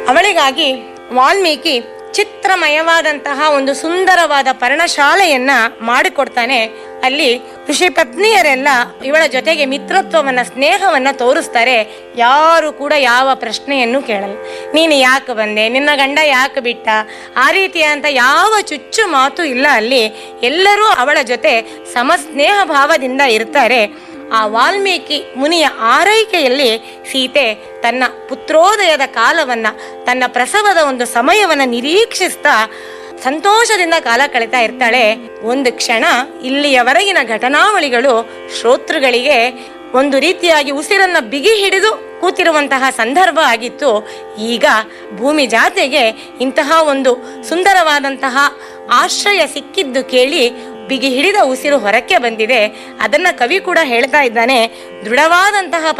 ಅವಳಿಗಾಗಿ ವಾಲ್ಮೀಕಿ ಚಿತ್ರಮಯವಾದಂತಹ ಒಂದು ಸುಂದರವಾದ ಪರ್ಣಶಾಲೆಯನ್ನ ಮಾಡಿಕೊಡ್ತಾನೆ ಅಲ್ಲಿ ಋಷಿ ಪತ್ನಿಯರೆಲ್ಲ ಇವಳ ಜೊತೆಗೆ ಮಿತ್ರತ್ವವನ್ನ ಸ್ನೇಹವನ್ನ ತೋರಿಸ್ತಾರೆ ಯಾರು ಕೂಡ ಯಾವ ಪ್ರಶ್ನೆಯನ್ನು ಕೇಳಲ್ಲ ನೀನು ಯಾಕೆ ಬಂದೆ ನಿನ್ನ ಗಂಡ ಯಾಕೆ ಬಿಟ್ಟ ಆ ರೀತಿಯಾದಂಥ ಯಾವ ಚುಚ್ಚು ಮಾತು ಇಲ್ಲ ಅಲ್ಲಿ ಎಲ್ಲರೂ ಅವಳ ಜೊತೆ ಸಮಸ್ನೇಹ ಭಾವದಿಂದ ಇರ್ತಾರೆ ಆ ವಾಲ್ಮೀಕಿ ಮುನಿಯ ಆರೈಕೆಯಲ್ಲಿ ಸೀತೆ ತನ್ನ ಪುತ್ರೋದಯದ ಕಾಲವನ್ನ ತನ್ನ ಪ್ರಸವದ ಒಂದು ಸಮಯವನ್ನ ನಿರೀಕ್ಷಿಸ್ತಾ ಸಂತೋಷದಿಂದ ಕಾಲ ಕಳೀತಾ ಇರ್ತಾಳೆ ಒಂದು ಕ್ಷಣ ಇಲ್ಲಿಯವರೆಗಿನ ಘಟನಾವಳಿಗಳು ಶ್ರೋತೃಗಳಿಗೆ ಒಂದು ರೀತಿಯಾಗಿ ಉಸಿರನ್ನ ಬಿಗಿ ಹಿಡಿದು ಕೂತಿರುವಂತಹ ಸಂದರ್ಭ ಆಗಿತ್ತು ಈಗ ಭೂಮಿ ಜಾತೆಗೆ ಇಂತಹ ಒಂದು ಸುಂದರವಾದಂತಹ ಆಶ್ರಯ ಸಿಕ್ಕಿದ್ದು ಕೇಳಿ ಬಿಗಿ ಹಿಡಿದ ಉಸಿರು ಹೊರಕ್ಕೆ ಬಂದಿದೆ ಅದನ್ನ ಕವಿ ಕೂಡ ಹೇಳ್ತಾ ಇದ್ದಾನೆ ದೃಢವಾದಂತಹ